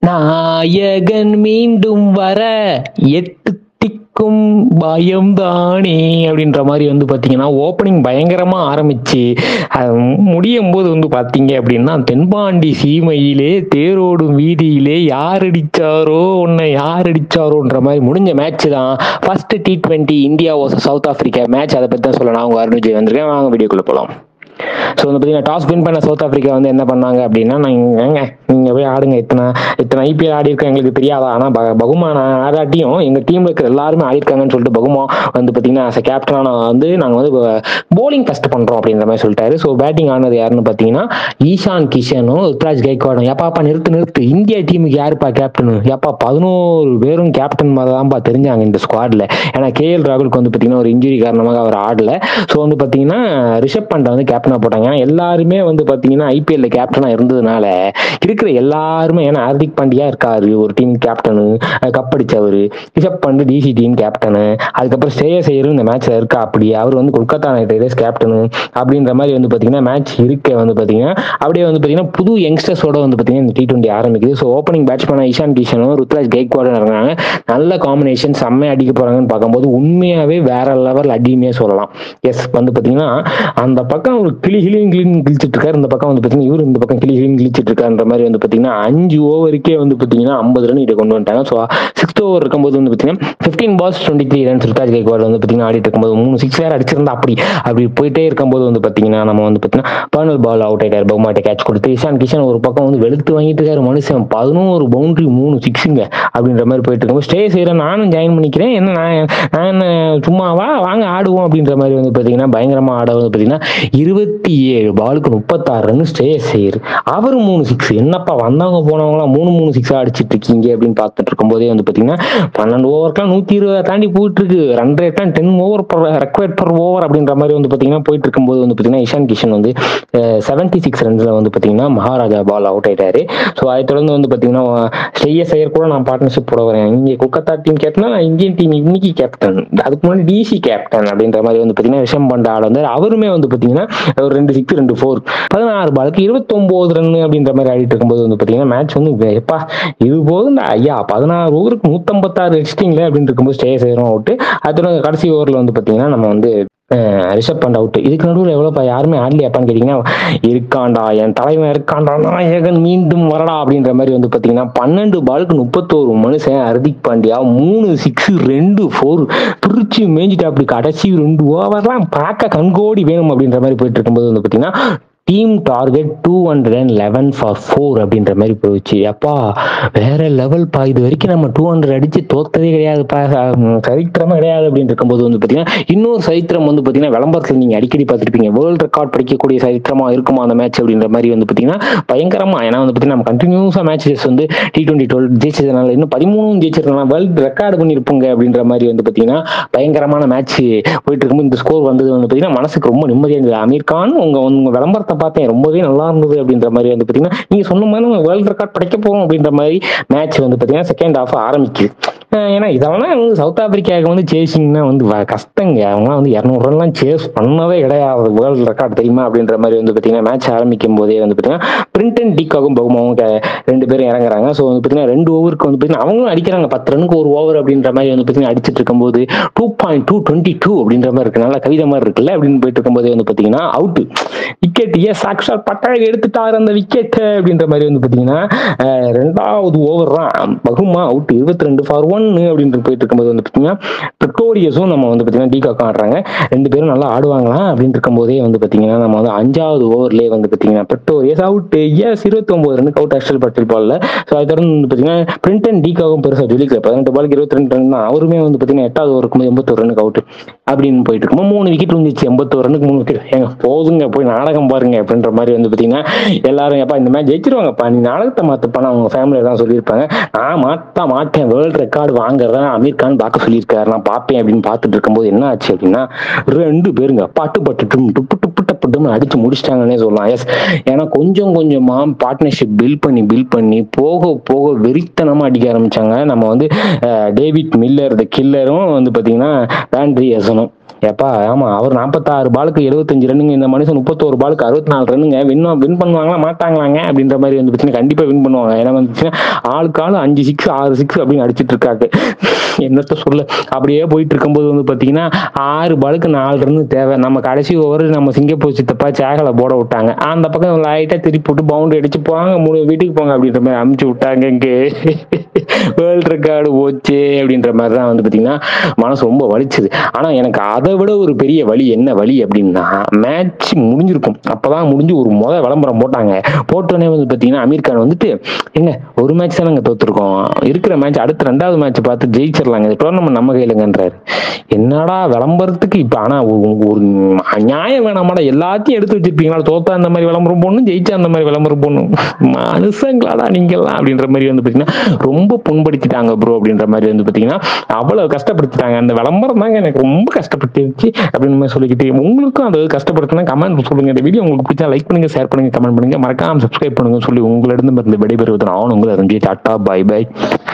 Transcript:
நாயகன் மீண்டும் வர எட்டு திக்கும் பயம்தானே அப்படின்ற மாதிரி வந்து பார்த்தீங்கன்னா ஓப்பனிங் பயங்கரமா ஆரம்பிச்சு அது முடியும் போது வந்து பார்த்தீங்க அப்படின்னா தென்பாண்டி சீமையிலே தேரோடும் வீதியிலே யார் அடிச்சாரோ உன்னை யார் அடிச்சாரோன்ற மாதிரி முடிஞ்ச மேட்ச் தான் first T twenty India versus South Africa match அதை பற்றி தான் சொல்லலாம் அவங்க அருண்ஜி வந்திருக்கேன் வாங்க வீடியோக்குள்ள போகலாம் ஸோ வந்து பார்த்தீங்கன்னா டாஸ் வின் பண்ண சவுத் ஆப்பிரிக்கா வந்து என்ன பண்ணாங்க அப்படின்னா நாங்கள் ஏங்க நீங்கள் போய் ஆடுங்க இத்தனை இத்தனை ஐபிஎல் ஆடி இருக்கோம் எங்களுக்கு தெரியாதா ஆனால் ப பகுமா நான் ஆடாட்டியும் எங்கள் டீமில் இருக்கிற எல்லாருமே ஆடி இருக்காங்கன்னு சொல்லிட்டு பகுமா வந்து பார்த்தீங்கன்னா ஆஸ் கேப்டனாக நான் வந்து நாங்கள் வந்து போலிங் ஃபஸ்ட் பண்ணுறோம் அப்படின்ற மாதிரி சொல்லிட்டாரு ஸோ பேட்டிங் ஆனது யாருன்னு பார்த்தீங்கன்னா ஈஷான் கிஷனும் ருத்ராஜ் கைக்வாடும் ஏப்பாப்பா நிறுத்து நிறுத்து இந்தியா டீமுக்கு யாருப்பா கேப்டனு ஏப்பா பதினோரு பேரும் கேப்டன் மாதிரி தான்ப்பா தெரிஞ்சாங்க இந்த ஸ்குவாடில் ஏன்னா கேஎல் ராகுலுக்கு வந்து பார்த்தீங்கன்னா ஒரு இன்ஜுரி காரணமாக அவர் ஆடல ஸோ வந்து பார்த்தீங்கன்னா ரிஷப் பண்டை வந்து கேப்டனாக போட்டாங்க ஏன்னா எல்லாருமே வந்து பார்த்தீங்கன்னா ஐபிஎல்ல கேப்டனாக இருந்ததுனால இருக்கிற எல்லாருமே ஏன்னா ஹார்திக் பாண்டியா இருக்காரு ஒரு டீம் கேப்டனு கப் அடிச்சவர் Rishabh Pant DC team captain அதுக்கப்புறம் ஸ்ரேயஸ் ஐயரும் இந்த மேட்ச்ல இருக்கா அப்படி அவர் வந்து கொல்கத்தா நைட் ரைடர்ஸ் கேப்டனு அப்படின்ற மாதிரி வந்து பார்த்தீங்கன்னா மேட்ச் இருக்க வந்து பார்த்தீங்கன்னா அப்படியே வந்து பார்த்தீங்கன்னா புது யங்ஸ்டர்ஸோட வந்து பார்த்தீங்கன்னா இந்த டி டுவெண்ட்டி ஆரம்பிக்குது ஸோ ஓப்பனிங் பேட்ஸ்மேனாக இஷான் கிஷனும் ருத்ராஜ் கெய்க்வாடும் இருக்காங்க நல்ல காம்பினேஷன் செம்மையா அடிக்க போறாங்கன்னு பார்க்கும்போது உண்மையாவே வேற லெவல் அடியுமே சொல்லலாம் எஸ் வந்து பார்த்தீங்கன்னா அந்த பக்கம் ஒரு கிளி கிளியும் கிளின்னு கிழிச்சிட்டு இருக்காரு இந்த பக்கம் வந்து பார்த்தீங்கன்னா இவரு இந்த பக்கம் கிளி கிளின்னு கிழிச்சிட்டு இருக்காருன்ற மாதிரி வந்து பார்த்தீங்கன்னா அஞ்சு ஓவருக்கே வந்து பார்த்தீங்கன்னா ஐம்பது ரன் இதை கொண்டு வந்துட்டாங்க ஸோ சிக்ஸ்த் ஓவர் இருக்கும்போது வந்து பார்த்தீங்கன்னா fifteen balls twenty three runs Ruturaj Gaikwad வந்து பார்த்தீங்கன்னா ஆடிட்டு இருக்கும்போது மூணு சிக்ஸ் வேற அடிச்சிருந்தா அப்படி அப்படி போயிட்டே இருக்கும்போது வந்து பார்த்தீங்கன்னா நம்ம வந்து பார்த்தீங்கன்னா பர்னல் பால் அவுட் ஆயிட்டார் பவுமாட்டை கேட்ச் கொடுத்து இஷான் கிஷன் ஒரு பக்கம் வந்து வெளுத்து வாங்கிட்டு இருக்காரு மனுஷன் பதினோரு பவுண்டரி மூணு சிக்ஸுங்க அப்படின்ற மாதிரி போயிட்டு இருக்கும்போது ஸ்டே செய்கிற நானும் ஜாயின் பண்ணிக்கிறேன் என்ன நான் நான் என்ன சும்மாவா வாங்க ஆடுவோம் அப்படின்ற மாதிரி வந்து பார்த்தீங்கன்னா பயங்கரமா ஆட வந்து பார்த்தீங்கன்னா இருபத்தி ஏழு பாலுக்கு முப்பத்தாறு ரன் ஸ்டே செய்யுது அவர் மூணு சிக்ஸ் என்னப்பா வந்தவங்க போனவங்களாம் மூணு மூணு சிக்ஸ் அடிச்சிட்டு இருக்கீங்க அப்படின்னு பார்த்துட்டு இருக்கும்போதே வந்து பார்த்தீங்கன்னா பன்னெண்டு ஓவருக்குலாம் நூற்றி இருபதை தாண்டி போயிட்டு இருக்கு ரன் ரேட்லாம் ten over required per over அப்படின்ற மாதிரி வந்து பார்த்தீங்கன்னா போயிட்டு இருக்கும்போது வந்து பார்த்தீங்கன்னா இஷான் கிஷன் வந்து செவன்டி சிக்ஸ் ரன்ஸ்ல வந்து பார்த்தீங்கன்னா மகாராஜா பால் அவுட் ஆயிட்டாரு ஸோ அதை தொடர்ந்து வந்து பார்த்தீங்கன்னா ஸ்ரேயஸ் ஐயர் கூட நான் பார்ட்னர்ஷிப் போட வரேன் இங்கே கொல்கத்தா டீம் கேப்டனா நான் இந்தியன் டீம் இன்னைக்கு கேப்டன் அதுக்கு முன்னாடி டிசி கேப்டன் அப்படின்ற மாதிரி வந்து பார்த்தீங்கன்னா ரிஷம் பண்ட் ஆட வந்து அவருமே வந்து பார்த்தீங்கன்னா ஒரு ரெண்டு சிக்ஸ் ரெண்டு ஃபோர் பதினாறு பாலுக்கு இருபத்தொம்போது ரன் அப்படின்ற மாதிரி ஆடிட்டு இருக்கும்போது வந்து பார்த்தீங்கன்னா மேட்ச் வந்து எப்பா இது போதும் ஐயா பதினாறு ஓவருக்கு நூற்றம்பத்தாறு எக்ஸ்டிங்ல அப்படின்னு இருக்கும்போது ஸ்டே செய்கிறோம் அவுட்டு அதோட கடைசி ஓவரில் வந்து பார்த்தீங்கன்னா நம்ம வந்து ரிஷப் பண்ட் அவுட் இதுக்கு நடுவில் எவ்வளோப்பா யாருமே ஆடலையாப்பான்னு கேட்டிங்கன்னா இருக்காண்டா என் தலைவன் இருக்காண்டா நாயகன் மீண்டும் வரடா அப்படின்ற மாதிரி வந்து பார்த்தீங்கன்னா பன்னெண்டு பாலுக்கு முப்பத்தோரு மனுஷன் ஹர்திக் பாண்டியா மூணு சிக்ஸ் ரெண்டு ஃபோர் பிரிச்சு மேய்ஞ்சிட்டு அப்படி கடைசி ரெண்டு ஓவர்லாம் பார்க்க கண்கோடி வேணும் அப்படின்ற மாதிரி போயிட்டு இருக்கும்போது வந்து பார்த்தீங்கன்னா team target two hundred and eleven for four அப்படின்ற மாதிரி போயிடுச்சு அப்பா வேற லெவல் பா இது வரைக்கும் நம்ம டூ ஹண்ட்ரட் அடிச்சு தோத்ததே கிடையாதுப்பா சரித்திரமா கிடையாது அப்படின்னு இருக்கும்போது வந்து பார்த்தீங்கன்னா இன்னொரு சரித்திரம் வந்து பார்த்தீங்கன்னா விளம்பரத்தில் நீங்கள் அடிக்கடி பார்த்துருப்பீங்க வேர்ல்டு ரெக்கார்ட் படிக்கக்கூடிய சரித்திரமா இருக்குமா அந்த மேட்ச் அப்படின்ற மாதிரி வந்து பார்த்தீங்கன்னா பயங்கரமா ஏன்னா வந்து பார்த்தீங்கன்னா நம்ம கண்டினியூஸாக மேட்சஸ் வந்து டி டுவெண்ட்டி டுவெல் ஜெயிச்சதுனால இன்னும் பதிமூணும் ஜெயிச்சிருக்கலாம் வேர்ல்டு ரெக்கார்டு பண்ணியிருப்போங்க அப்படின்ற மாதிரி வந்து பார்த்தீங்கன்னா பயங்கரமான மேட்ச் போயிட்டு இருக்கும்போது இந்த ஸ்கோர் வந்தது வந்து பார்த்தீங்கன்னா மனசுக்கு ரொம்ப நிம்மதியாக இருந்தது அமீர் கான் உங்க உங்க விளம்பரத்தை பார்த்தேன் ரொம்பவே நல்லா இருந்தது அப்படின்ற மாதிரி வந்து பார்த்தீங்கன்னா நீங்க சொன்ன மாதிரி நம்ம வேர்ல்டு ரெக்கார்ட் படைக்க போறோம் அப்படின்ற மாதிரி மேட்ச் வந்து பார்த்தீங்கன்னா செகண்ட் ஹாஃப் ஆரம்பிக்குது ஏன்னா இதெல்லாம் வந்து சவுத் ஆப்பிரிக்காவுக்கு வந்து சேசிங்னா வந்து கஷ்டங்க அவங்களாம் வந்து இரநூறு ரன்லாம் சேஸ் பண்ணவே கிடையாது வேர்ல்டு ரெக்கார்ட் தெரியுமா அப்படின்ற மாதிரி வந்து பார்த்தீங்கன்னா மேட்ச் ஆரம்பிக்கும் போதே வந்து பார்த்தீங்கன்னா பிரிண்ட் அண்ட் டிக்காகும் பகுமாவும் ரெண்டு பேரும் இறங்குறாங்க ஸோ வந்து பார்த்தீங்கன்னா ரெண்டு ஓவருக்கு வந்து பார்த்தீங்கன்னா அவங்களும் அடிக்கிறாங்க பத்து ரனுக்கு ஒரு ஓவர் அப்படின்ற மாதிரி வந்து பார்த்தீங்கன்னா அடிச்சிட்டு இருக்கும்போது two point two twenty two அப்படின்ற மாதிரி இருக்கு நல்லா கவிதை மாதிரி இருக்குல்ல அப்படின்னு போயிட்டு இருக்கும்போதே வந்து பார்த்தீங்கன்னா அவுட் விக்கெட் ஏ சாக்ஷாத் பட்டாக எடுத்துட்டாரு அந்த விக்கெட் அப்படின்ற மாதிரி வந்து பார்த்தீங்கன்னா ரெண்டாவது ஓவர் தான் பகுமா அவுட் இருபத்தி ரெண்டு ஃபார் ஒன் அப்படின்னு போயிட்டு இருக்கும்போது வந்து பார்த்தீங்கன்னா பிரிட்டோரியஸும் நம்ம வந்து பார்த்தீங்கன்னா டீகாக்கும் ஆடுறாங்க ரெண்டு பேரும் நல்லா ஆடுவாங்களா அப்படின்னு இருக்கும்போதே வந்து பார்த்தீங்கன்னா நம்ம வந்து அஞ்சாவது ஓவர்லேயே வந்து பார்த்தீங்கன்னா பிரிட்டோரியஸ் அவுட் எஸ் இருபத்தி ஒன்பது ரன் அவுட் அஷ்டல் பட்டில் பால்ல ஸோ அதை தொடர்ந்து வந்து பார்த்தீங்கன்னா பிரிண்ட் அண்ட் டீகாவும் பெருசாக ஜொலிக்கல பதினெட்டு பாலுக்கு இருபத்தி ரெண்டு ரன் தான் அவருமே வந்து பார்த்தீங்கன்னா எட்டாவது ஓவர் இருக்கும்போது எண்பத்தோரு ரனுக்கு அவுட் அப்படின்னு போயிட்டு இருக்கும்போது மூணு விக்கெட் வந்துச்சு எண்பத்தோரு ரனுக்கு மூணு விக்கெட் ஏங்க போதுங்க போய் நாடகம் பாருங்க அப்படின்ற மாதிரி வந்து பார்த்தீங்கன்னா எல்லாரும் எப்பா இந்த மேட்ச் ஜெயிச்சிருவாங்கப்பா நீ நாடகத்தை மாத்தப்பான்னு அவங்க ஃபேமிலியில தான் சொல்லியிருப்பாங்க நான் மாத்தா மாட்டேன் வேர்ல்டு ரெக்கார்டு வாங்குறதா அமீர் கான் பார்க்க சொல்லியிருக்காரு நான் பார்ப்பேன் அப்படின்னு பார்த்துட்டு இருக்கும்போது என்ன ஆச்சு அப்படின்னா ரெண்டு பேருங்க பட்டு பட்டு டும் டுப்பு டுப்பு டப்பு டும் அடிச்சு முடிச்சிட்டாங்கன்னே சொல்லலாம் எஸ் ஏன்னா கொஞ்சம் கொஞ்சமா பார்ட்னர்ஷிப் பில் பண்ணி பில் பண்ணி போக போக வெறித்தனமா அடிக்க ஆரம்பிச்சாங்க நம்ம வந்து டேவிட் மில்லர் த கில்லரும் வந்து பாத்தீங்கன்னா வேண்ட்ரி எசனும் ஏப்பா ஆமா அவர் நாற்பத்தாறு பாலுக்கு எழுபத்தஞ்சு ரன்னுங்க இந்த மனுஷன் முப்பத்தோரு பாலுக்கு அறுபத்தி நாலு ரன்னுங்க வின் வின் பண்ணுவாங்களா மாட்டாங்களாங்க அப்படின்ற மாதிரி வந்து பார்த்தீங்கன்னா கண்டிப்பா வின் பண்ணுவாங்க ஏன்னா வந்துச்சுன்னா ஆளுக்கு ஆளு அஞ்சு சிக்ஸ் ஆறு சிக்ஸ் அப்படின்னு அடிச்சிட்டு இருக்காங்க என்னத்த சொல்ல அப்படியே போயிட்டு இருக்கும்போது வந்து பாத்தீங்கன்னா ஆறு பாலுக்கு நாலு ரன் தேவை நம்ம கடைசி ஓவர் நம்ம சிங்கப்பூர் சித்தப்பா சேகலை போட விட்டாங்க அந்த பக்கம் லைட்டா திருப்பி விட்டு பவுண்டரி அடிச்சு போவாங்க மூணு வீட்டுக்கு போங்க அப்படின்ற மாதிரி அமுச்சு விட்டாங்க இங்கே வேர்ல்ட் ரெக்கார்டு போச்சு அப்படின்ற மாதிரி தான் வந்து பாத்தீங்கன்னா மனசு ரொம்ப வலிச்சுது ஆனா எனக்கு அதை விட ஒரு பெரிய வழி என்ன வழி அப்படின்னா மேட்ச் முடிஞ்சிருக்கும் அப்பதான் முடிஞ்சு ஒரு முத விளம்பரம் போட்டாங்க போட்டோன்னே வந்து பாத்தீங்கன்னா அமீர் கான் வந்துட்டு எங்க ஒரு மேட்ச் தான் நாங்க தோத்துருக்கோம் இருக்கிற மேட்ச் அடுத்த ரெண்டாவது மேட்ச் பார்த்து ஜெயிச்சிடலாங்க இந்த டோர்னமெண்ட் நம்ம கையிலங்கன்றாரு என்னடா விளம்பரத்துக்கு இப்ப ஆனா ஒரு- ஒரு நியாயம் வேணாமாடா எல்லாத்தையும் எடுத்து வச்சிருப்பீங்களா தோத்தா அந்த மாதிரி விளம்பரம் போடணும் ஜெயிச்சா அந்த மாதிரி விளம்பரம் போடணும் மனுஷங்களாடா நீங்கெல்லாம் அப்படின்ற மாதிரி வந்து பாத்தீங்கன்னா ரொம்ப புண்படுத்திட்டாங்க ப்ரோ அப்படின்ற மாதிரி வந்து பாத்தீங்கன்னா அவ்வளவு கஷ்டப்படுத்திட்டாங்க அந்த விளம்பரம் தாங்க எனக்கு ரொம்ப கஷ்டப்படுத்திருச்சு அப்படின்னு மாதிரி சொல்லிக்கிட்டு உங்களுக்கும் அது கஷ்டப்படுத்தினா கமெண்ட் சொல்லுங்க இந்த வீடியோ உங்களுக்கு பிடிச்சா லைக் பண்ணுங்க ஷேர் பண்ணுங்க கமெண்ட் பண்ணுங்க மறக்காம சப்ஸ்கிரைப் பண்ணுங்க சொல்லி உங்களிடம் இருந்து விடைபெறுவது நான் உங்களை ரஞ்சி டாட்டா பை பை